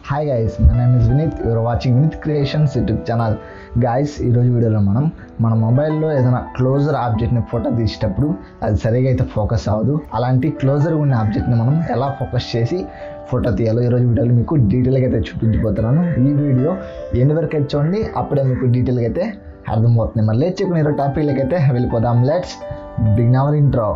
hi guys my name is Vineet you are watching Vineet creations YouTube channel guys ఈరోజు వీడియోలో మనం మన మొబైల్లో ఏదైనా క్లోజర్ ఆబ్జెక్ట్ని ఫోటో తీసేటప్పుడు అది సరిగా అయితే ఫోకస్ అవ్వదు అలాంటి క్లోజర్ ఉన్న ఆబ్జెక్ట్ని మనం ఎలా ఫోకస్ చేసి ఫోటో తీయాలో ఈరోజు వీడియోలో మీకు డీటెయిల్గా అయితే చూపించబోతున్నాను ఈ వీడియో ఎన్ని వరకు అయితే చూడండి అప్పుడే మీకు డీటెయిల్గా అయితే అర్థమవుతుంది మరి లేట్ చెప్పుకుని ఈరోజు టాపిక్లకి అయితే వెళ్ళిపోదాం లెట్స్ బిగ్ అవర్ ఇంట్రో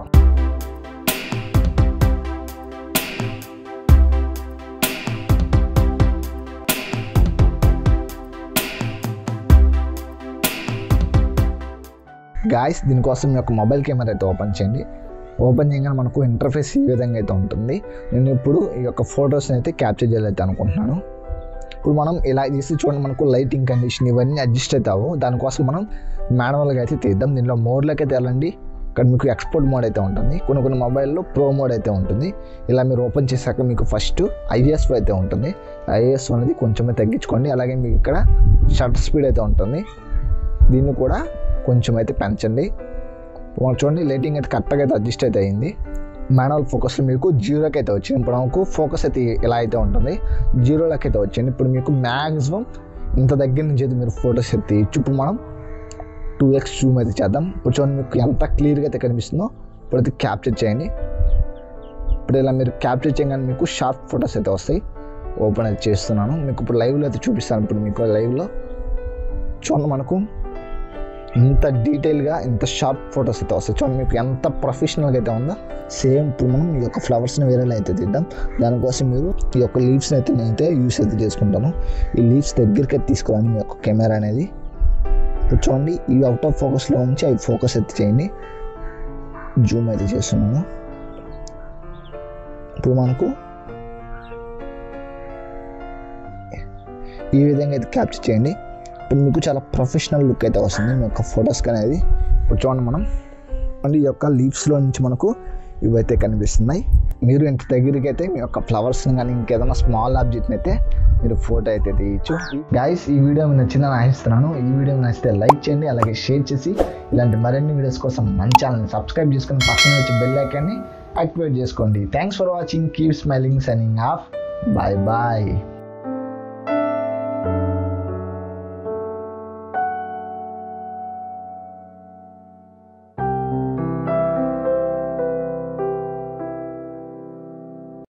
గాయస్ దీనికోసం మీ యొక్క మొబైల్ కెమెరా అయితే ఓపెన్ చేయండి ఓపెన్ చేయగానే మనకు ఇంటర్ఫేస్ ఈ విధంగా అయితే ఉంటుంది నేను ఇప్పుడు ఈ యొక్క ఫొటోస్ని అయితే క్యాప్చర్ చేయాలైతే అనుకుంటున్నాను ఇప్పుడు మనం ఇలా చేసి చూడండి మనకు లైటింగ్ కండిషన్ ఇవన్నీ అడ్జస్ట్ అవుతావు దానికోసం మనం మాన్యువల్గా అయితే తీద్దాం దీనిలో మోడ్లోకి అయితే వెళ్ళండి ఇక్కడ మీకు ఎక్స్పోర్ట్ మోడ్ అయితే ఉంటుంది కొన్ని కొన్ని మొబైల్లో ప్రో మోడ్ అయితే ఉంటుంది ఇలా మీరు ఓపెన్ చేశాక మీకు ఫస్ట్ ఐఎస్ అయితే ఉంటుంది ఐఎస్ అనేది కొంచెమే తగ్గించుకోండి అలాగే మీకు ఇక్కడ షటర్ స్పీడ్ అయితే ఉంటుంది దీన్ని కూడా కొంచెం అయితే పెంచండి మనం చూడండి లైటింగ్ అయితే కరెక్ట్గా అయితే అడ్జస్ట్ అయితే అయింది మాన్యువల్ ఫోకస్ మీకు జీరోకి అయితే వచ్చింది ఇప్పుడు మనకు ఫోకస్ అయితే ఇలా అయితే ఉంటుంది జీరోలోకి అయితే వచ్చింది ఇప్పుడు మీకు మ్యాక్సిమం ఇంత దగ్గర నుంచి అయితే మీరు ఫొటోస్ అయితే తీయచ్చు ఇప్పుడు మనం టూ ఎక్స్ జూమ్ అయితే చేద్దాం ఇప్పుడు చూడండి మీకు ఎంత క్లియర్గా అయితే కనిపిస్తుందో ఇప్పుడు అయితే క్యాప్చర్ చేయండి ఇప్పుడు ఇలా మీరు క్యాప్చర్ చేయగానే మీకు షార్ప్ ఫొటోస్ అయితే వస్తాయి ఓపెన్ అయితే చేస్తున్నాను మీకు ఇప్పుడు లైవ్లో అయితే చూపిస్తాను ఇప్పుడు మీకు లైవ్లో చూడండి మనకు ఇంత డీటెయిల్గా ఇంత షార్ప్ ఫొటోస్ అయితే వస్తాయి చూడండి మీకు ఎంత ప్రొఫెషనల్గా అయితే ఉందో సేమ్ ఇప్పుడు మనం ఈ యొక్క ఫ్లవర్స్ని వేరేలా అయితే తీద్దాం దానికోసం మీరు ఈ యొక్క లీవ్స్ని అయితే నేనైతే యూస్ అయితే చేసుకుంటాను ఈ లీవ్స్ దగ్గరికి అయితే తీసుకురండి మీ యొక్క కెమెరా అనేది ఇప్పుడు చూడండి ఇవి అవుట్ ఆఫ్ ఫోకస్లో ఉంచి అవి ఫోకస్ అయితే చేయండి జూమ్ అయితే చేస్తున్నాను ఇప్పుడు మనకు ఈ విధంగా అయితే క్యాప్చర్ చేయండి ఇప్పుడు మీకు చాలా ప్రొఫెషనల్ లుక్ అయితే వస్తుంది మీ యొక్క ఫొటోస్కి అనేది ఇప్పుడు చూడండి మనం అండ్ ఈ యొక్క లీవ్స్లో నుంచి మనకు ఇవైతే కనిపిస్తున్నాయి మీరు ఇంత దగ్గరికి అయితే మీ యొక్క ఫ్లవర్స్ని కానీ ఇంకేదైనా స్మాల్ ఆబ్జెక్ట్ని అయితే మీరు ఫోటో అయితే తీయచ్చు గైస్ ఈ వీడియో మీకు నచ్చిందని ఆశిస్తున్నాను ఈ వీడియో మీకు నచ్చితే లైక్ చేయండి అలాగే షేర్ చేసి ఇలాంటి మరిన్ని వీడియోస్ కోసం మన ఛానల్ని సబ్స్క్రైబ్ చేసుకుని పక్కన వచ్చి బెల్ ఐకాన్ని యాక్టివేట్ చేసుకోండి thanks for watching keep smiling signing off bye bye